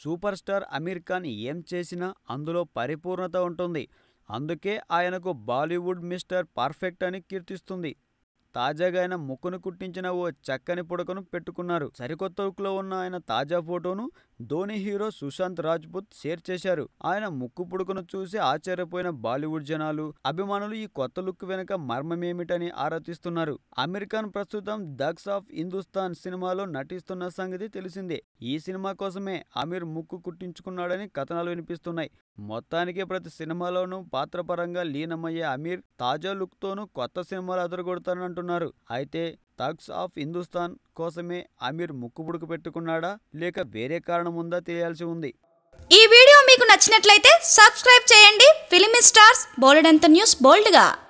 super star Aamir Khan ఏం చేసినా అందులో పరిపూర్ణత ఉంటుంది అందుకే ఆయనకు బాలీవుడ్ మిస్టర్ పర్ఫెక్ట్ అని కీర్తిస్తుంది తాజాగా ఆయన ముక్కును కుట్టించిన ఓ చక్కని పుడకను పెట్టుకున్నారు సరికొత్త లుక్లో ఉన్న ఆయన తాజా ఫోటోను ధోని హీరో సుశాంత్ రాజ్పుత్ షేర్ చేశారు ఆయన ముక్కు పుడకను చూసి ఆశ్చర్యపోయిన బాలీవుడ్ జనాలు అభిమానులు ఈ కొత్త లుక్ వెనుక మర్మమేమిటని ఆరా తీస్తున్నారు అమీర్ ఖాన్ ప్రస్తుతం దగ్స్ ఆఫ్ హిందుస్థాన్ సినిమాలో నటిస్తున్న సంగతి తెలిసిందే ఈ సినిమా కోసమే అమీర్ ముక్కు కుట్టించుకున్నాడని కథనాలు వినిపిస్తున్నాయి మొత్తానికి ప్రతి సినిమాలోనూ పాత్రపరంగా లీనమయ్యే అమీర్ తాజా లుక్తోనూ కొత్త సినిమాలు అదరగొడతానంటున్నారు అయితే థగ్స్ ఆఫ్ హిందుస్థాన్ కోసమే అమీర్ ముక్కు పుడుకు పెట్టుకున్నాడా లేక వేరే కారణం ఉందా తెలియాల్సి ఉంది ఈ వీడియో మీకు నచ్చినట్లయితే సబ్స్క్రైబ్ చేయండి ఫిలిమి స్టార్స్ బోలెడంత న్యూస్ బోల్డ్గా